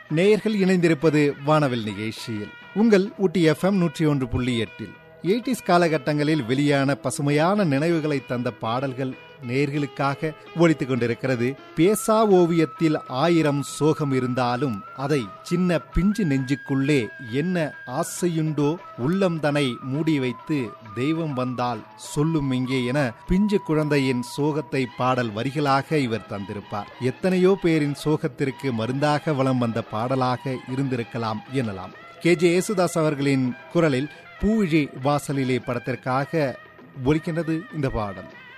நேயர்கள் இணைந்திருப்பது வானவில் நிகழ்ச்சியில் உங்கள் ஊட்டி எஃப்எம் நூற்றி ஒன்று புள்ளி எட்டில் எயிட்டிஸ் காலகட்டங்களில் வெளியான பசுமையான நினைவுகளை தந்த பாடல்கள் நேர்களுக்காக ஒழித்துக் கொண்டிருக்கிறது பேசா ஓவியத்தில் ஆயிரம் சோகம் இருந்தாலும் அதை சின்ன பிஞ்சு நெஞ்சுக்குள்ளே என்ன ஆசையுண்டோ உள்ளம் தனை மூடி வைத்து தெய்வம் வந்தால் சொல்லும் இங்கே என பிஞ்சு குழந்தையின் சோகத்தை பாடல் வரிகளாக இவர் தந்திருப்பார் எத்தனையோ பேரின் சோகத்திற்கு மருந்தாக வலம் வந்த பாடலாக இருந்திருக்கலாம் எனலாம் கே ஜே யேசுதாஸ் அவர்களின் குரலில் பூவிழி வாசலிலே படத்திற்காக ஒலிக்கின்றது இந்த பாடல்